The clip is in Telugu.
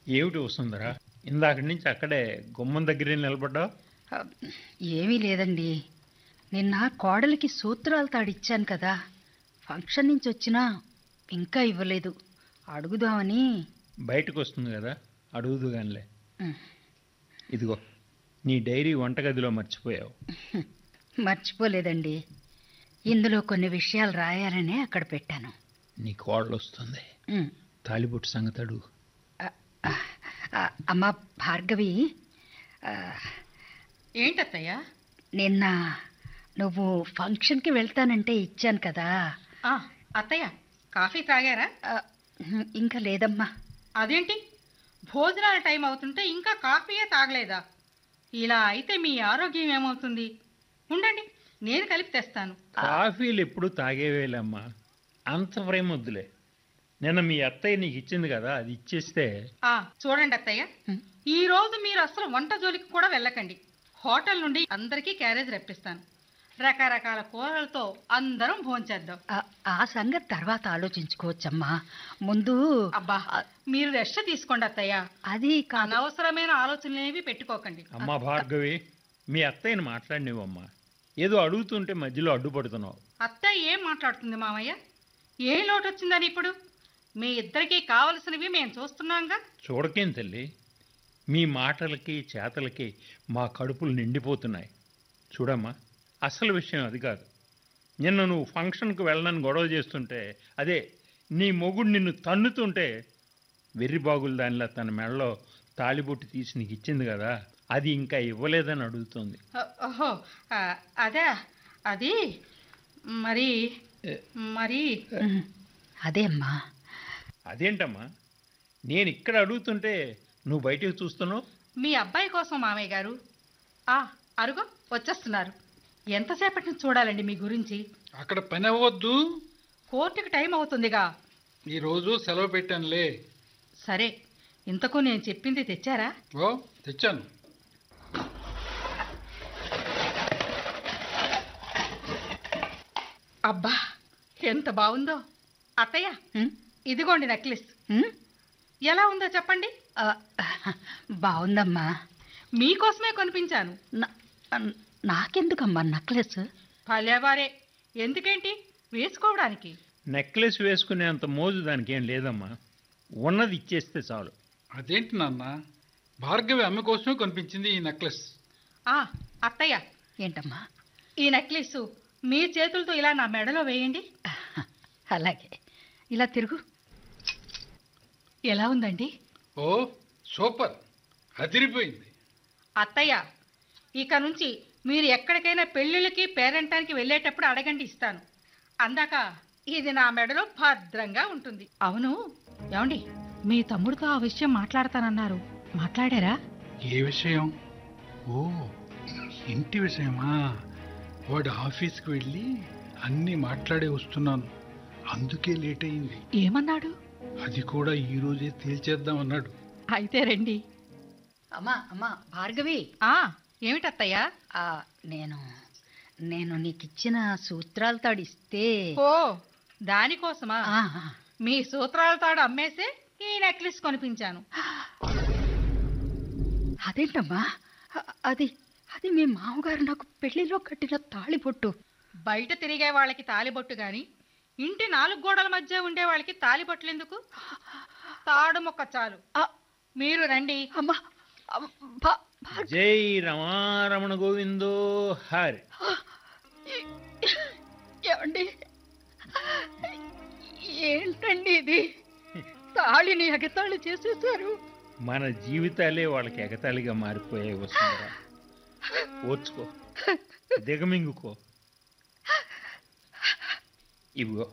ఏమిటి వస్తుందరా ఇందాక నుంచి అక్కడే గుమ్మం దగ్గరే నిలబడ్డావు ఆ, ఏమీ లేదండి నిన్న కోడలికి సూత్రాలు తాడిచ్చాను కదా ఫంక్షన్ నుంచి వచ్చినా ఇంకా ఇవ్వలేదు అడుగుదామని బయటకు వస్తుంది కదా అడుగుదు గానిలే ఉమ్, ఇదిగో నీ డైరీ వంటగదిలో మర్చిపోయావు మర్చిపోలేదండి ఇందులో కొన్ని విషయాలు రాయాలనే అక్కడ పెట్టాను నీ కోడలు వస్తుంది ఉమ్, తాలిబొట్టు సంగతి అడుగు ఆ, ఆ, ఆ, అమ్మ భార్గవి ఆ, ఏంటత్తయ్యా నిన్న నువ్వు ఫంక్షన్కి వెళ్తానంటే ఇచ్చాను కదా ఆ, అత్తయ్య కాఫీ తాగారా ఆ, ఉమ్, ఇంకా లేదమ్మా అదేంటి భోజనాల టైం అవుతుంటే ఇంకా కాఫీయే తాగలేదా ఇలా అయితే మీ ఆరోగ్యం ఏమవుతుంది ఉండండి నేను కలిపి తెస్తాను కాఫీలు ఎప్పుడు తాగేవేలమ్మా అంత ప్రేమ వద్దులే నిన్న మీ అత్తయ్య నీకు ఇచ్చింది కదా అది ఇచ్చేస్తే ఆ చూడండి అత్తయ్య ఉమ్, ఈ రోజు మీరు అసలు వంట జోలికి కూడా వెళ్ళకండి హోటల్ నుండి అందరికీ క్యారేజ్ రప్పిస్తాను రకరకాల కూరలతో అందరం భోంచేద్దాం ఆ, ఆ సంగతి తర్వాత ఆలోచించుకోవచ్చమ్మా ముందు అబ్బా ఆ, మీరు రెస్ట్ తీసుకోండి అత్తయ్య అది కాదు అనవసరమైన ఆలోచనలు ఏవి పెట్టుకోకండి అమ్మా భార్గవి మీ అత్తయ్యని మాట్లాడినివమ్మా ఏదో అడుగుతుంటే మధ్యలో అడ్డుపడుతున్నావు అత్తయ్య ఏం మాట్లాడుతుంది మామయ్య ఏ లోటు వచ్చిందని ఇప్పుడు మీ ఇద్దరికీ కావలసినవి మేము చూస్తున్నాంగా చూడకేం తల్లి మీ మాటలకి చేతలకి మా కడుపులు నిండిపోతున్నాయి చూడమ్మా అసలు విషయం అది కాదు నిన్న నువ్వు ఫంక్షన్కి వెళ్ళనని గొడవ చేస్తుంటే అదే నీ మొగుడు నిన్ను తన్నుతుంటే వెర్రిబాగులు దానిలా తన మెడలో తాళిబొట్టు తీసి నీకు ఇచ్చింది కదా అది ఇంకా ఇవ్వలేదని అడుగుతోంది ఓ- ఓహో ఆ, అదే అది మరి మరి ఉమ్, అదే అమ్మా అదేంటమ్మా నేను ఇక్కడ అడుగుతుంటే నువ్వు బయటకు చూస్తున్నావు మీ అబ్బాయి కోసం మామయ్య గారు ఆ అరుగో వచ్చేస్తున్నారు ఎంతసేపటి నుంచి చూడాలండి మీ గురించి అక్కడ పని అవ్వద్దు కోర్టుకి టైం అవుతుందిగా ఈరోజు సెలవు పెట్టానులే సరే ఇంతకు నేను చెప్పింది తెచ్చారా ఓ తెచ్చాను అబ్బా ఎంత బాగుందో అత్తయ్య ఉమ్, ఇదిగోండి నెక్లెస్ ఉమ్, ఎలా ఉందో చెప్పండి ఆ, బాగుందమ్మా మీకోసమే కొనిపించాను నా- నాకెందుకమ్మా నక్లెస్ పల్లెవారే ఎందుకేంటి వేసుకోవడానికి నెక్లెస్ వేసుకునేంత మోజు దానికి ఏం లేదమ్మా ఉన్నది ఇచ్చేస్తే చాలు అదేంటి నాన్న భార్గవి అమ్మ కోసమే కనిపించింది ఈ నెక్లెస్ ఆ అత్తయ్య ఏంటమ్మా ఈ నెక్లెస్ మీ చేతులతో ఇలా నా మెడలో వేయండి అలాగే ఇలా తిరుగు ఎలా ఉందండి ఓ సూపర్ అదిరిపోయింది అత్తయ్య ఇక నుంచి మీరు ఎక్కడికైనా పెళ్ళిళ్ళకి పేరెంటానికి వెళ్ళేటప్పుడు అడగండి ఇస్తాను అందాక ఇది నా మెడలో భద్రంగా ఉంటుంది అవును ఏమండి మీ తమ్ముడితో ఆ విషయం మాట్లాడతానన్నారు మాట్లాడారా ఏ విషయం ఓ ఇంటి విషయమా వాడు ఆఫీస్కి వెళ్ళి అన్నీ మాట్లాడే వస్తున్నాను అందుకే లేట్ అయింది ఏమన్నాడు అది కూడా ఈ రోజే తేల్చేద్దాం అన్నాడు అయితే రండి అమ్మా అమ్మా భార్గవి ఆ ఏమిటత్తయ్యా ఆ, నేను నేను నీకిచ్చిన సూత్రాలు తాడిస్తే ఓ దానికోసమా ఆ, మీ సూత్రాల తాడు అమ్మేసే ఈ నెక్లెస్ కొనిపించాను అదేంటమ్మా అ- అది అది మీ మామగారు నాకు పెళ్లిలో కట్టిన తాళిబొట్టు బయట తిరిగే వాళ్ళకి తాలిబొట్టు గాని ఇంటి నాలుగు గోడల మధ్య ఉండే వాళ్ళకి తాలిబొట్లు ఎందుకు తాడు మొక్క చాలు ఆ, మీరు రండి అమ్మా అమ్మ, భా- భా- జై రమారమణ గోవిందో హరి ఏమండి ఏంటండి ఇది తాళిని ఎగతాళి చేసేసారు మన జీవితాలే వాళ్ళకి ఎగతాళిగా మారిపోయాయి వస్తుందరా ఓర్చుకో దిగమింగుకో ఇవిగో